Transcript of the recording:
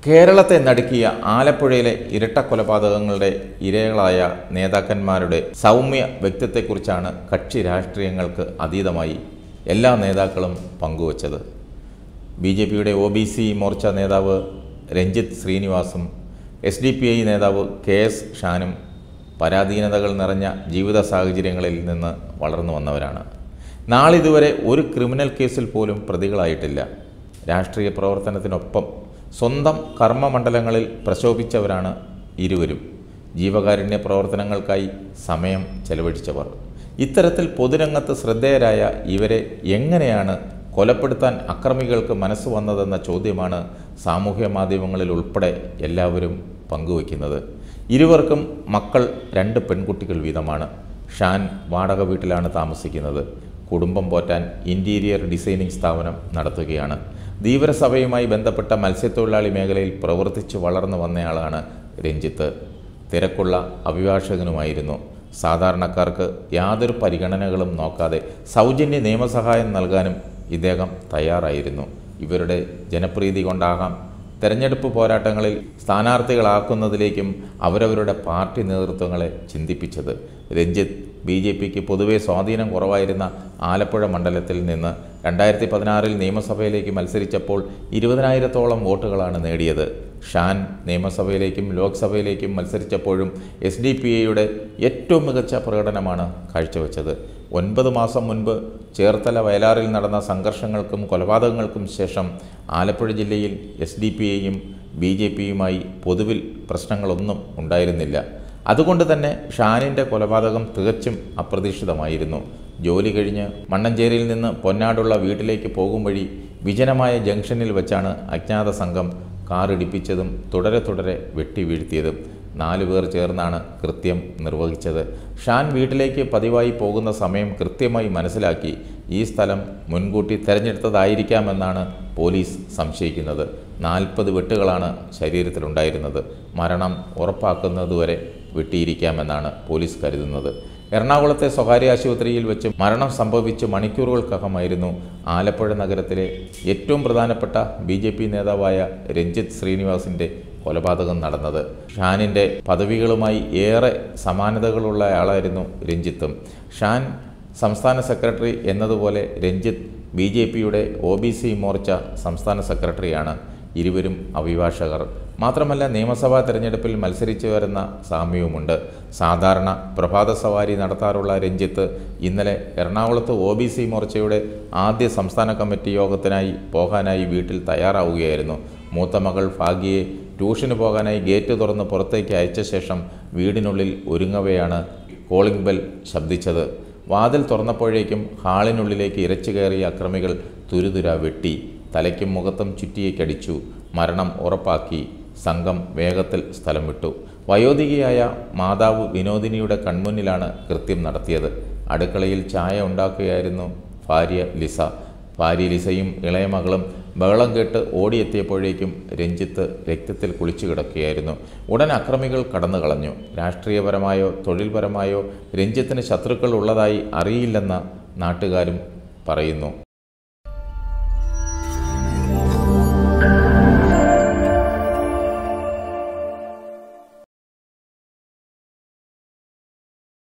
കേരളത്തെ നടുക്കിയ ആലപ്പുഴയിലെ ഇരട്ട കൊലപാതകങ്ങളുടെ ഇരകളായ നേതാക്കന്മാരുടെ സൗമ്യ വ്യക്തിത്വത്തെക്കുറിച്ചാണ് കക്ഷി രാഷ്ട്രീയങ്ങൾക്ക് അതീതമായി എല്ലാ നേതാക്കളും പങ്കുവച്ചത് ബി ജെ പിയുടെ ഒ ബി സി മോർച്ച നേതാവ് രഞ്ജിത്ത് ശ്രീനിവാസും എസ് ഡി പി ഐ നേതാവ് കെ എസ് ഷാനും പരാധീനതകൾ നിറഞ്ഞ ജീവിത സാഹചര്യങ്ങളിൽ നിന്ന് വളർന്നു വന്നവരാണ് നാളിതുവരെ ഒരു ക്രിമിനൽ കേസിൽ പോലും പ്രതികളായിട്ടില്ല രാഷ്ട്രീയ പ്രവർത്തനത്തിനൊപ്പം സ്വന്തം കർമ്മമണ്ഡലങ്ങളിൽ പ്രശോഭിച്ചവരാണ് ഇരുവരും ജീവകാരുണ്യ പ്രവർത്തനങ്ങൾക്കായി സമയം ചെലവഴിച്ചവർ ഇത്തരത്തിൽ പൊതുരംഗത്ത് ശ്രദ്ധേയരായ ഇവരെ എങ്ങനെയാണ് കൊലപ്പെടുത്താൻ അക്രമികൾക്ക് മനസ്സ് വന്നതെന്ന ചോദ്യമാണ് സാമൂഹ്യ മാധ്യമങ്ങളിൽ ഉൾപ്പെടെ എല്ലാവരും പങ്കുവയ്ക്കുന്നത് ഇരുവർക്കും മക്കൾ രണ്ട് പെൺകുട്ടികൾ വീതമാണ് ഷാൻ വാടക വീട്ടിലാണ് താമസിക്കുന്നത് കുടുംബം പോറ്റാൻ ഇൻറ്റീരിയർ ഡിസൈനിങ് സ്ഥാപനം നടത്തുകയാണ് ധീവരസഭയുമായി ബന്ധപ്പെട്ട മത്സ്യത്തൊഴിലാളി മേഖലയിൽ പ്രവർത്തിച്ചു വളർന്നു വന്നയാളാണ് രഞ്ജിത്ത് തിരക്കുള്ള അഭിഭാഷകനുമായിരുന്നു സാധാരണക്കാർക്ക് യാതൊരു പരിഗണനകളും നോക്കാതെ സൗജന്യ നിയമസഹായം നൽകാനും ഇദ്ദേഹം തയ്യാറായിരുന്നു ഇവരുടെ ജനപ്രീതി കൊണ്ടാകാം തെരഞ്ഞെടുപ്പ് പോരാട്ടങ്ങളിൽ സ്ഥാനാർത്ഥികളാക്കുന്നതിലേക്കും അവരവരുടെ പാർട്ടി നേതൃത്വങ്ങളെ ചിന്തിപ്പിച്ചത് രഞ്ജിത്ത് ബി ജെ പിക്ക് പൊതുവെ സ്വാധീനം കുറവായിരുന്ന ആലപ്പുഴ മണ്ഡലത്തിൽ നിന്ന് രണ്ടായിരത്തി പതിനാറിൽ നിയമസഭയിലേക്ക് മത്സരിച്ചപ്പോൾ ഇരുപതിനായിരത്തോളം വോട്ടുകളാണ് നേടിയത് ഷാൻ നിയമസഭയിലേക്കും ലോക്സഭയിലേക്കും മത്സരിച്ചപ്പോഴും എസ് ഡി പി ഐയുടെ ഏറ്റവും മികച്ച പ്രകടനമാണ് കാഴ്ചവെച്ചത് ഒൻപത് മാസം മുൻപ് ചേർത്തല വയലാറിൽ നടന്ന സംഘർഷങ്ങൾക്കും കൊലപാതകങ്ങൾക്കും ശേഷം ആലപ്പുഴ ജില്ലയിൽ എസ് ഡി പി ഐയും ബി ജെ പിയുമായി പൊതുവിൽ പ്രശ്നങ്ങളൊന്നും ഉണ്ടായിരുന്നില്ല അതുകൊണ്ട് തന്നെ ഷാനിൻ്റെ കൊലപാതകം തികച്ചും അപ്രതീക്ഷിതമായിരുന്നു ജോലി കഴിഞ്ഞ് മണ്ണഞ്ചേരിയിൽ നിന്ന് പൊന്നാടുള്ള വീട്ടിലേക്ക് പോകും വഴി വിജനമായ ജംഗ്ഷനിൽ വെച്ചാണ് അജ്ഞാത സംഘം കാറിടിപ്പിച്ചതും തുടരെ തുടരെ വെട്ടി വീഴ്ത്തിയതും നാലു പേർ ചേർന്നാണ് കൃത്യം നിർവഹിച്ചത് ഷാൻ വീട്ടിലേക്ക് പതിവായി പോകുന്ന സമയം കൃത്യമായി മനസ്സിലാക്കി ഈ സ്ഥലം മുൻകൂട്ടി തെരഞ്ഞെടുത്തതായിരിക്കാമെന്നാണ് പോലീസ് സംശയിക്കുന്നത് നാൽപ്പത് വെട്ടുകളാണ് ശരീരത്തിലുണ്ടായിരുന്നത് മരണം ഉറപ്പാക്കുന്നതുവരെ വെട്ടിയിരിക്കാമെന്നാണ് പോലീസ് കരുതുന്നത് എറണാകുളത്തെ സ്വകാര്യ ആശുപത്രിയിൽ വെച്ച് മരണം സംഭവിച്ച് മണിക്കൂറുകൾക്കകമായിരുന്നു ആലപ്പുഴ നഗരത്തിലെ ഏറ്റവും പ്രധാനപ്പെട്ട ബി ജെ പി നേതാവായ രഞ്ജിത്ത് ശ്രീനിവാസിൻ്റെ കൊലപാതകം നടന്നത് ഷാനിൻ്റെ പദവികളുമായി ഏറെ സമാനതകളുള്ള ആളായിരുന്നു രഞ്ജിത്തും ഷാൻ സംസ്ഥാന സെക്രട്ടറി എന്നതുപോലെ രഞ്ജിത്ത് ബി ജെ പിയുടെ ഒ ബി സി മോർച്ച സംസ്ഥാന സെക്രട്ടറിയാണ് ഇരുവരും അഭിഭാഷകർ മാത്രമല്ല നിയമസഭാ തെരഞ്ഞെടുപ്പിൽ മത്സരിച്ചു വരുന്ന സാമ്യവുമുണ്ട് സാധാരണ പ്രഭാത സവാരി നടത്താറുള്ള രഞ്ജിത്ത് ഇന്നലെ എറണാകുളത്ത് ഒ ബി സി മോർച്ചയുടെ ആദ്യ സംസ്ഥാന കമ്മിറ്റി യോഗത്തിനായി പോകാനായി വീട്ടിൽ തയ്യാറാവുകയായിരുന്നു മൂത്ത മകൾ ഭാഗ്യയെ ട്യൂഷന് പോകാനായി ഗേറ്റ് തുറന്ന് പുറത്തേക്ക് അയച്ച ശേഷം വീടിനുള്ളിൽ ഒരുങ്ങവെയാണ് കോളിംഗ് ബെൽ ശബ്ദിച്ചത് വാതിൽ തുറന്നപ്പോഴേക്കും ഹാളിനുള്ളിലേക്ക് ഇരച്ചു കയറിയ അക്രമികൾ തുരുതുര വെട്ടി തലയ്ക്കും മുഖത്തും ചുറ്റിയേക്കടിച്ചു മരണം ഉറപ്പാക്കി സംഘം വേഗത്തിൽ സ്ഥലം വിട്ടു വയോധികയായ മാതാവ് വിനോദിനിയുടെ കൺമുന്നിലാണ് കൃത്യം നടത്തിയത് അടുക്കളയിൽ ചായ ഉണ്ടാക്കുകയായിരുന്നു ഭാര്യ ലിസ ഭാര്യ ലിസയും ഇളയ മകളും ബഹളം കേട്ട് ഓടിയെത്തിയപ്പോഴേക്കും രഞ്ജിത്ത് രക്തത്തിൽ കുളിച്ചു കിടക്കുകയായിരുന്നു ഉടൻ അക്രമികൾ കടന്നു കളഞ്ഞു രാഷ്ട്രീയപരമായോ തൊഴിൽപരമായോ രഞ്ജിത്തിന് ശത്രുക്കൾ ഉള്ളതായി അറിയില്ലെന്ന നാട്ടുകാരും പറയുന്നു